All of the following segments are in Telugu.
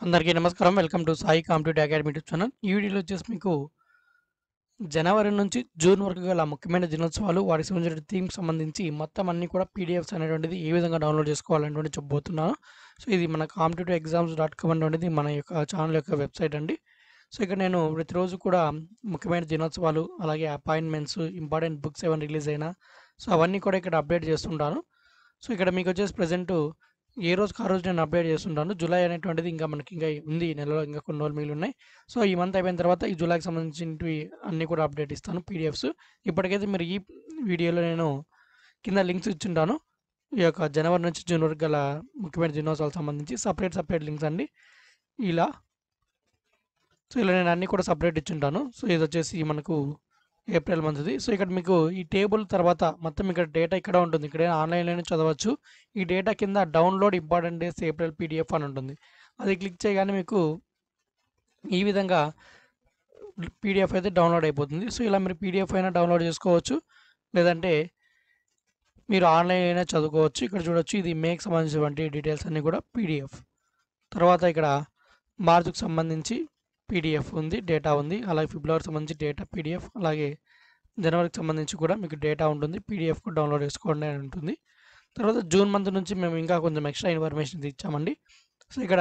అందరికీ నమస్కారం. Welcome to Sai competitive academy YouTube channel. ఈ వీడియోలో వచ్చేసి మీకు జనవరి నుంచి జూన్ వరకు గల ముఖ్యమైన దినోత్సవాలు, వాటికి సంబంధించిన థీమ్‌కి సంబంధించి మొత్తం అన్నీ కూడా పీడిఎఫ్స్ అనేటువంటిది ఏ విధంగా డౌన్‌లోడ్ చేసుకోవాలనేటువంటిది చెప్పబోతున్నాను. సో, ఇది మన కాంపిటేటివ్ ఎగ్జామ్స్ డాట్ కామ్ అనేటువంటిది మన యొక్క ఛానల్ యొక్క వెబ్‌సైట్ అండి. సో, ఇక్కడ నేను ప్రతిరోజు కూడా ముఖ్యమైన దినోత్సవాలు, అలాగే అపాయింట్మెంట్స్, ఇంపార్టెంట్ బుక్స్ ఏమైనా రిలీజ్ అయినా, సో, అవన్నీ కూడా ఇక్కడ అప్డేట్ చేస్తుంటాను. సో, ఇక్కడ మీకొచ్చేసి ప్రెజెంటు ఏ రోజుకి ఆ రోజు నేను అప్డేట్ చేస్తుంటాను. జులై అనేటువంటిది ఇంకా మనకి ఇంకా ఉంది. ఈ నెలలో ఇంకా కొన్ని రోజులు మిగిలున్నాయి. సో, ఈ మంత్ అయిపోయిన తర్వాత ఈ జులైకి సంబంధించినవి అన్నీ కూడా అప్డేట్ ఇస్తాను పీడిఎఫ్స్. ఇప్పటికైతే మీరు ఈ వీడియోలో నేను కింద లింక్స్ ఇచ్చుంటాను. ఈ యొక్క జనవరి నుంచి జూన్ వరకు గల ముఖ్యమైన దినోత్సవాలకు సంబంధించి సెపరేట్, సెపరేట్ లింక్స్ అండి. ఇలా సో, ఇలా నేను అన్నీ కూడా సెపరేట్ ఇచ్చుంటాను. సో, ఇదొచ్చేసి మనకు ఏప్రిల్ మంత్‌ది. సో, ఇక్కడ మీకు ఈ టేబుల్ తర్వాత మొత్తం ఇక్కడ డేటా ఇక్కడ ఉంటుంది. ఇక్కడ ఆన్‌లైన్‌లోనే చదవచ్చు. ఈ డేటా కింద download important days April PDF అని ఉంటుంది. అది క్లిక్ చేయగానే మీకు ఈ విధంగా పీడిఎఫ్ అయితే డౌన్‌లోడ్ అయిపోతుంది. సో, ఇలా మీరు పీడిఎఫ్ అయినా డౌన్‌లోడ్ చేసుకోవచ్చు. లేదంటే మీరు ఆన్‌లైన్ అయినా చదువుకోవచ్చు. ఇక్కడ చూడొచ్చు ఇది మేకి సంబంధించినటువంటి డీటెయిల్స్ అన్నీ కూడా పీడిఎఫ్. తర్వాత ఇక్కడ మార్చ్‌కి సంబంధించి పీడిఎఫ్ ఉంది. డేటా ఉంది. అలాగే ఫిబ్రవరికి సంబంధించి డేటా పీడిఎఫ్, అలాగే జనవరికి సంబంధించి కూడా మీకు డేటా ఉంటుంది. పీడిఎఫ్ కూడా డౌన్‌లోడ్ చేసుకోండి అని ఉంటుంది. తర్వాత జూన్ మంత్ నుంచి మేము ఇంకా కొంచెం ఎక్స్‌ట్రా ఇన్ఫర్మేషన్ ఇచ్చామండి. సో, ఇక్కడ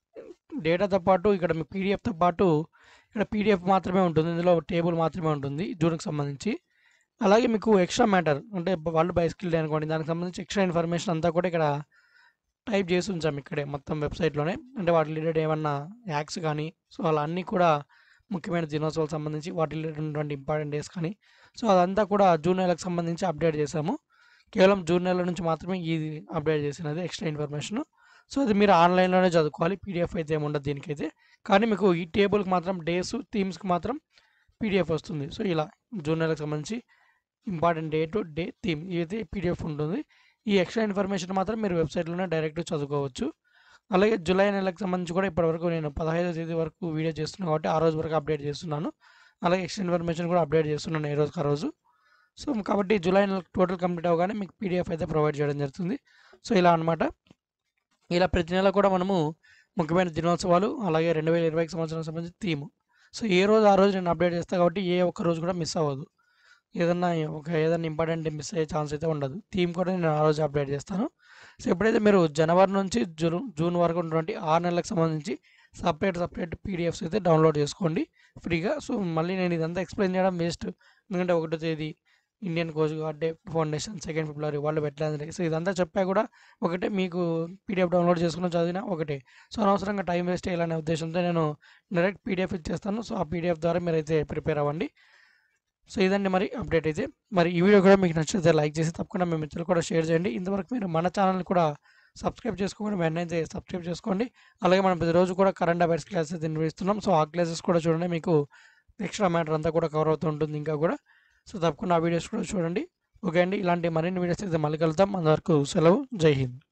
డేటాతో పాటు ఇక్కడ మీ పీడిఎఫ్‌తో పాటు ఇక్కడ పీడిఎఫ్ మాత్రమే ఉంటుంది. ఇందులో టేబుల్ మాత్రమే ఉంటుంది జూన్‌కి సంబంధించి. అలాగే మీకు ఎక్స్‌ట్రా మ్యాటర్ అంటే వరల్డ్ బైసికిల్ డే అనుకోండి. దానికి సంబంధించి ఎక్స్‌ట్రా ఇన్ఫర్మేషన్ అంతా కూడా ఇక్కడ టైప్ చేసి ఉంచాము ఇక్కడే మొత్తం వెబ్‌సైట్‌లోనే. అంటే వాటి రిలేటెడ్ ఏమన్నా యాక్ట్స్ కానీ, సో, అలా అన్నీ కూడా ముఖ్యమైన దినోత్సవాలకు సంబంధించి వాటి రిలేటెడ్ ఉన్నటువంటి ఇంపార్టెంట్ డేస్ కానీ, సో, అదంతా కూడా జూన్ నెలకు సంబంధించి అప్డేట్ చేశాము. కేవలం జూన్ నెల నుంచి మాత్రమే ఇది అప్డేట్ చేసినది ఎక్స్‌ట్రా ఇన్ఫర్మేషను. సో, అది మీరు ఆన్‌లైన్‌లోనే చదువుకోవాలి. పీడిఎఫ్ అయితే ఏమి ఉండదు దీనికైతే. కానీ మీకు ఈ టేబుల్‌కి మాత్రం డేస్, థీమ్స్‌కి మాత్రం పీడిఎఫ్ వస్తుంది. సో, ఇలా జూన్ నెలకు సంబంధించి important day to day theme ఇదైతే పీడిఎఫ్ ఉంటుంది. ఈ ఎక్స్‌ట్రా ఇన్ఫర్మేషన్ మాత్రం మీరు వెబ్‌సైట్‌లోనే డైరెక్ట్‌గా చదువుకోవచ్చు. అలాగే జులై నెలకు సంబంధించి కూడా ఇప్పటివరకు నేను 15వ తేదీ వరకు వీడియో చేస్తున్నాను కాబట్టి ఆ రోజు వరకు అప్డేట్ చేస్తున్నాను. అలాగే ఎక్స్‌ట్రా ఇన్ఫర్మేషన్ కూడా అప్డేట్ చేస్తున్నాను ఏ రోజుకి ఆ రోజు. సో, కాబట్టి జులై నెల టోటల్ కంప్లీట్ అవ్వగానే మీకు పీడిఎఫ్ అయితే ప్రొవైడ్ చేయడం జరుగుతుంది. సో, ఇలా అన్నమాట. ఇలా ప్రతి నెల కూడా మనము ముఖ్యమైన దినోత్సవాలు, అలాగే 2020కి సంవత్సరానికి సంబంధించి థీమ్. సో, ఏ రోజు ఆ రోజు నేను అప్డేట్ చేస్తా కాబట్టి ఏ ఒక్క రోజు కూడా మిస్ అవ్వదు. ఏదన్నా ఒక ఏదన్నా ఇంపార్టెంట్ మిస్ అయ్యే ఛాన్స్ అయితే ఉండదు. థీమ్ కూడా నేను ఆ రోజు అప్డేట్ చేస్తాను. సో, ఎప్పుడైతే మీరు జనవరి నుంచి జూన్ జూన్ వరకు ఉన్నటువంటి 6 నెలలకు సంబంధించి సెపరేట్, సెపరేట్ పీడిఎఫ్స్ అయితే డౌన్‌లోడ్ చేసుకోండి ఫ్రీగా. సో, మళ్ళీ నేను ఇదంతా ఎక్స్‌ప్లెయిన్ చేయడం వేస్ట్. ఎందుకంటే ఒకటో తేదీ Indian coast guard day foundation, second February world veterans day. So, ఇదంతా చెప్పా కూడా ఒకటే మీకు పీడిఎఫ్ డౌన్‌లోడ్ చేసుకొని చదివినా ఒకటే. సో, అనవసరంగా టైం వేస్ట్ చేయాలనే ఉద్దేశంతో నేను డైరెక్ట్ పీడిఎఫ్ ఇచ్చేస్తాను. సో, ఆ పీడిఎఫ్ ద్వారా మీరైతే ప్రిపేర్ అవ్వండి. సో, ఇదండి మరి అప్డేట్ అయితే. మరి ఈ వీడియో కూడా మీకు నచ్చితే లైక్ చేసి తప్పకుండా మీ మిత్రులకు కూడా షేర్ చేయండి. ఇంతవరకు మీరు మన ఛానల్‌ని కూడా సబ్స్క్రైబ్ చేసుకోకుండా వెంటనే అయితే సబ్స్క్రైబ్ చేసుకోండి. అలాగే మనం ప్రతిరోజు కూడా కరెంట్ అఫైర్స్ క్లాసెస్ అయితే నిర్వహిస్తున్నాం. సో, ఆ క్లాసెస్ కూడా చూడండి. మీకు ఎక్స్‌ట్రా మ్యాటర్ అంతా కూడా కవర్ అవుతూ ఉంటుంది ఇంకా కూడా. సో, తప్పకుండా ఆ వీడియోస్ కూడా చూడండి. ఓకే అండి. ఇలాంటి మరిన్ని వీడియోస్ అయితే మళ్ళీ కలుద్దాం. అంతవరకు సెలవు. జై హింద్.